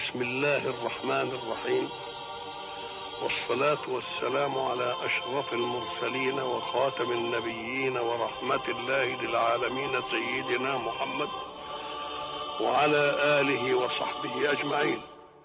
بسم الله الرحمن الرحيم والصلاة والسلام على أشرف المرسلين وخاتم النبيين ورحمة الله للعالمين سيدنا محمد وعلى آله وصحبه أجمعين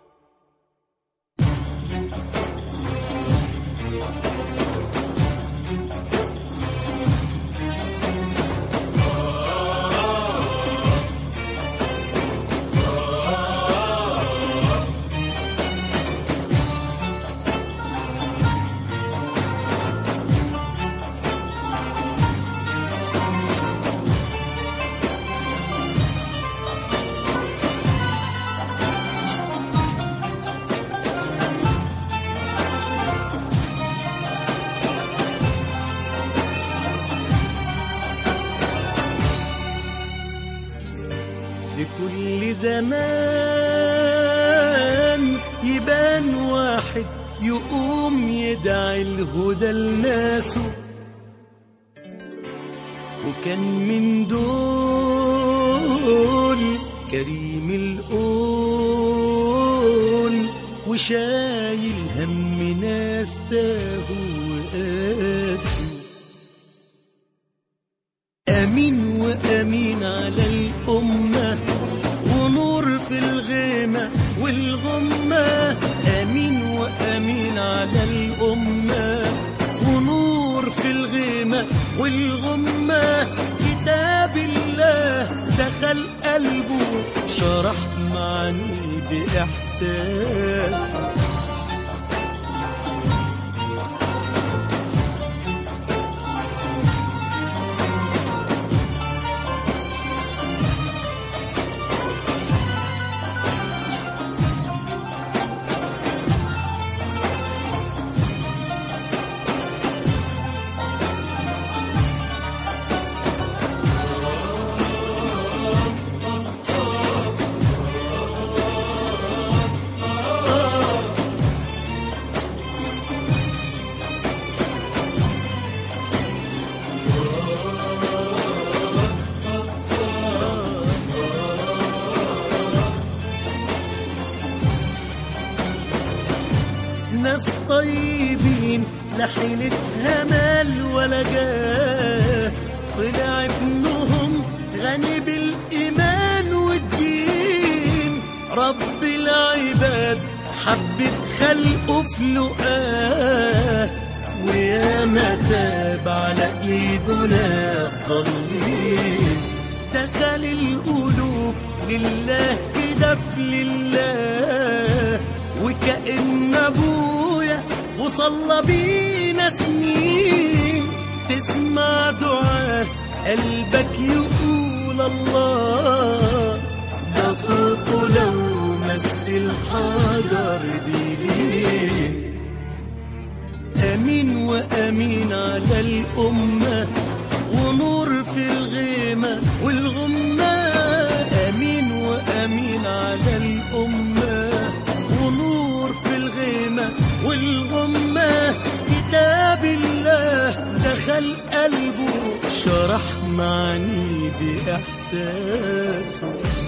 في كل زمان يبان واحد يقوم يدعي الهدى لناسه وكان من دول كريم القول وشايل هم ناس تاهوا وقاسوا أمين وأمين على الأمة ونور في الغيمة والغمة أمين وأمين على الأمة ونور في الغيمة والغمة كتاب الله دخل قلبه شرح معاني بإحساسه ناس طيبين لا حيلتها مال ولا جاه طلع ابنهم غني بالإيمان والدين رب العباد حبت خلقه في لقاه ويا ما تاب على ايده ناس ضالين دخل القلوب لله كده في لله وكأن ابويا وصلى بينا سنين تسمع دعاء قلبك يقول الله ده صوته لو مس الحجر بيلين أمين وأمين على الأمة ونور في الغيمة والغمة أمين وأمين على الأمة ونور في الغيمة والغمة كتاب الله دخل قلبه شرح معاني بإحساسه